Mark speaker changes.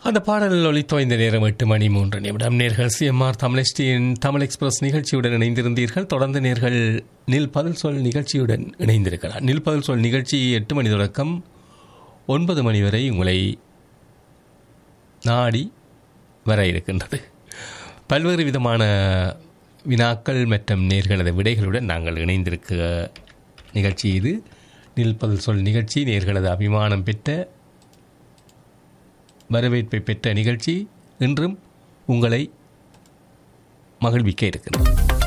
Speaker 1: அந்த பாடல் ஒலித்தோ இந்த நேரம் எட்டு மணி மூன்று நிமிடம் நேர்கள் சிஎம்ஆர் தமிழஸ்டியின் தமிழ் எக்ஸ்பிரஸ் நிகழ்ச்சியுடன் இணைந்திருந்தீர்கள் தொடர்ந்து நேர்கள் நில் பதில் சொல் நிகழ்ச்சியுடன் இணைந்திருக்கிறார் நில் பதில் சொல் நிகழ்ச்சி எட்டு மணி தொடக்கம் ஒன்பது மணி வரை உங்களை நாடி வர இருக்கின்றது பல்வேறு விதமான வினாக்கள் மற்றும் நேர்களது விடைகளுடன் நாங்கள் இணைந்திருக்க நிகழ்ச்சி இது நில்பதில் சொல் நிகழ்ச்சி நேர்களது அபிமானம் பெற்ற வரவேற்பை பெற்ற நிகழ்ச்சி இன்றும் உங்களை மகிழ்விக்க இருக்கின்றது